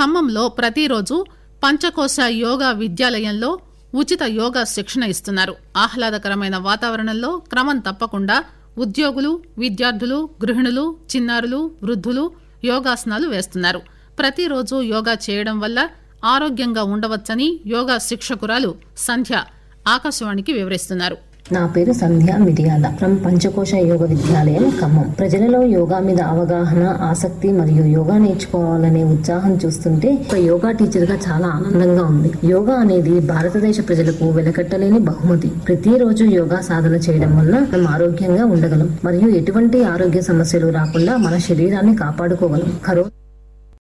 ఖమ్మంలో ప్రతిరోజు పంచకోశ యోగా విద్యాలయంలో ఉచిత యోగా శిక్షణ ఇస్తున్నారు ఆహ్లాదకరమైన వాతావరణంలో క్రమం తప్పకుండా ఉద్యోగులు విద్యార్థులు గృహిణులు చిన్నారులు వృద్ధులు యోగాసనాలు వేస్తున్నారు ప్రతిరోజు యోగా చేయడం వల్ల ఆరోగ్యంగా ఉండవచ్చని యోగా శిక్షకురాలు సంధ్య ఆకాశవాణికి వివరిస్తున్నారు నా పేరు సంధ్య మిరియాల ఫ్రమ్ పంచకోశ యోగ విద్యాలయం ఖమ్మం ప్రజలలో యోగా మీద అవగాహన ఆసక్తి మరియు యోగా నేర్చుకోవాలనే ఉత్సాహం చూస్తుంటే ఒక యోగా టీచర్ గా చాలా ఆనందంగా ఉంది యోగా అనేది భారతదేశ ప్రజలకు వెలకట్టలేని బహుమతి ప్రతిరోజు యోగా సాధన చేయడం వల్ల మనం ఆరోగ్యంగా ఉండగలం మరియు ఎటువంటి ఆరోగ్య సమస్యలు రాకుండా మన శరీరాన్ని కాపాడుకోగలం కరోనా